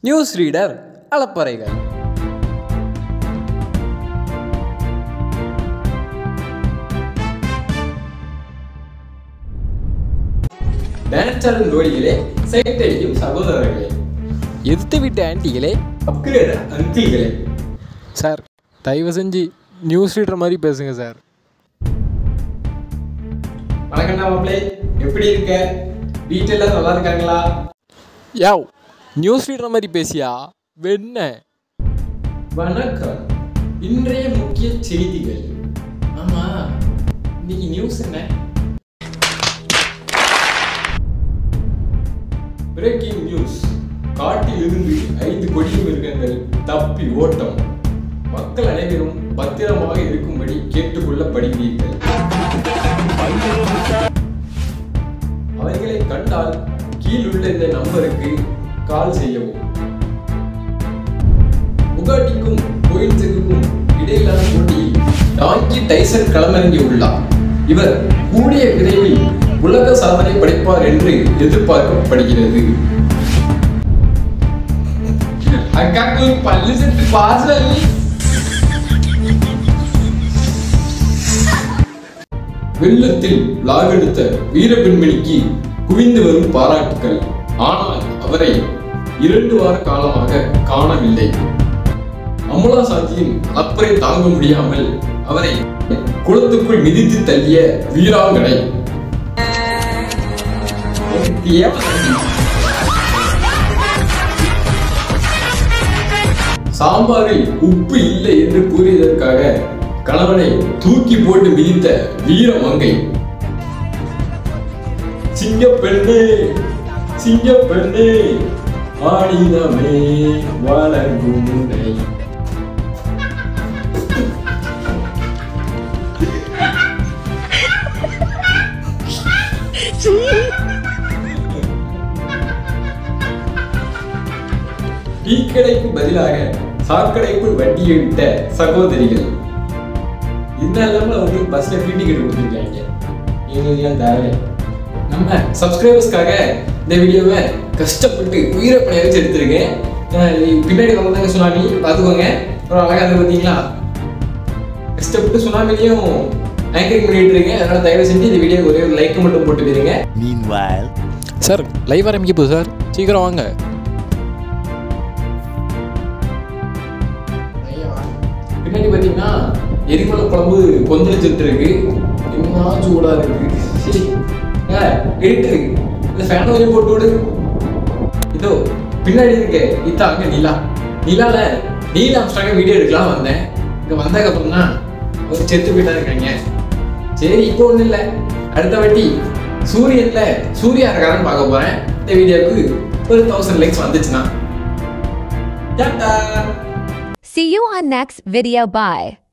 News reader அலப்பறைகள் டான்ஸாடும் ஜோடிகளே சைட் அடிக்கும் சகோதரர்களே எதிர்த்து விட்ட ஆன்ட்டிகளே அப்கிரேட் அங்கிள்களே சார் தயவு செஞ்சு நியூஸ் ரீடர் மாதிரி பேசுங்க சார் வணக்கம்டா மாப்பிளே எப்படி இருக்க வீட்டில் நல்லா இருக்காங்களா யாவ் நியூஸ் ரீடர் மாதிரி பேசியா வெண்ண வணக்கம் இன்றைய முக்கிய செய்திகள் ஆமா இன்னைக்கு நியூஸ் என்ன பிரேக்கிங் நியூஸ் காட்டில் இருந்து ஐந்து கொடிய மிருகங்கள் தப்பி ஓட்டம் மக்கள் அனைவரும் பத்திரமாக இருக்கும்படி கேட்டுக்கொள்ளப்படுகிறீர்கள் அவைகளை கண்டால் கீழுள்ள இந்த நம்பருக்கு கால் செய்யவும் புகாட்டிக்கும் கோயின்ஸுக்கும் இடையிலான போட்டியில் டாங்கி டைசன் களமிறங்கி உள்ளார் இவர் கூடிய விரைவில் உலக சாதனை படைப்பார் என்று எதிர்பார்க்கப்படுகிறது அக்காக்கு பல்லு செத்து பாசல் வெள்ளத்தில் லாகெடுத்த வீர பெண்மணிக்கு குவிந்து வரும் பாராட்டுக்கள் ஆனால் அவரை இரண்டு வார காலமாக காணவில்லை அமுலா சாந்தியின் அளப்பரை தாங்க முடியாமல் அவரை குளத்துக்குள் மிதித்து தள்ளிய வீராங்கனை எனக்கு ஏமாத்தி. சாம்பாரில் உப்பு இல்லை என்று கூறியதற்காக கணவனை தூக்கி போட்டு மிதித்த வீரமங்கை சிங்கப்பெண்ணே சிங்கப்பெண்ணே ஆடினமே வளர்கும் முனை டீ கடைக்கு பதிலாக சாக்கடைக்குள் வண்டியை விட்ட சகோதரிகள் இந்த அளவில் அவங்களுக்கு பஸ்ல ஃப்ரீ டிக்கெட் கொடுத்துருக்காங்க எங்களுக்கு தேவை நம்ம சப்ஸ்கிரைபர்ஸ்க்காக இந்த வீடியோவை கஷ்டப்பட்டு உயிரை பணைய வச்சு எடுத்திருக்கேன் அஹ் பின்னாடி வந்தாங்க சுனாமி பார்த்துக்கோங்க அப்புறம் அழகா அதை பார்த்தீங்களா கஷ்டப்பட்டு சுனாமிலையும் ஆங்கரிங் பண்ணிட்டு இருக்கேன் அதனால தயவு செஞ்சு இந்த வீடியோ ஒரே ஒரு லைக் மட்டும் போட்டு போயிருங்க Meanwhile, சார் லைவ் ஆரம்பிக்க போகுது சார் சீக்கிரம் வாங்க பின்னாடி பார்த்தீங்கன்னா எரிமலை குழம்பு கொந்தளிச்சுட்டு இருக்கு என்ன சூடா இருக்கு சரி எடிட்டு இருக்கு இந்த ஃபேன் வரையும் போட்டு விடு இதோ பின்னாடி இருக்கு இதான் அங்க நிலா நிலால நீலா அம்ஸ்டாங்க வீடியோ எடுக்கலாம் வந்தேன் இங்க வந்ததுக்கு அப்புறம் தான் ஒரு செத்து போயிட்டா இருக்காங்க சரி இப்போ ஒன்றும் இல்லை அடுத்த வாட்டி சூரியன்ல சூர்யா இருக்காரன்னு பார்க்க போறேன் இந்த வீடியோவுக்கு ஒரு தௌசண்ட் லைக்ஸ் வந்துச்சுன்னா டாட்டா See you on next video. Bye.